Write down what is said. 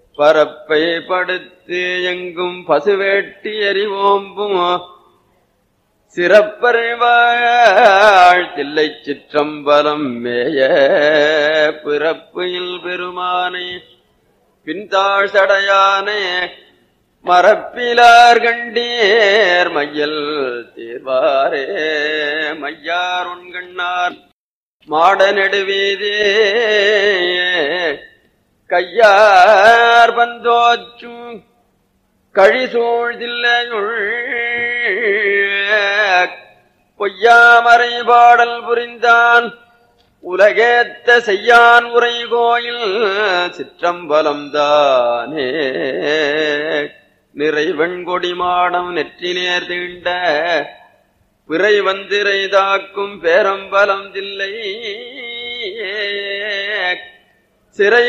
பரப்பை படுத்து எங்கும் பசுவேட்டி எறிவோம்பும் சிறப்பறிவாழ் தில்லை சிற்றம்பலம் மேய பிறப்பில் பெருமானே பின்தாழ் சடையானே மரப்பிலார் கண்டீர் மையல் தீர்வாரே மையார் உண்கண்ணார் மாட நெடுவீதே கையார் பந்தோச்சும் கழிசூழ்தில்லையுள் பொய்யாமறை பாடல் புரிந்தான் உலகேத்த செய்யான் உரை கோயில் சிற்றம்பலம் தானே நிறைவெண்கொடி மாடம் நெற்றினேர் தீண்ட பிறை வந்திரை தாக்கும் பேரம்பலம் தில்லை சிறை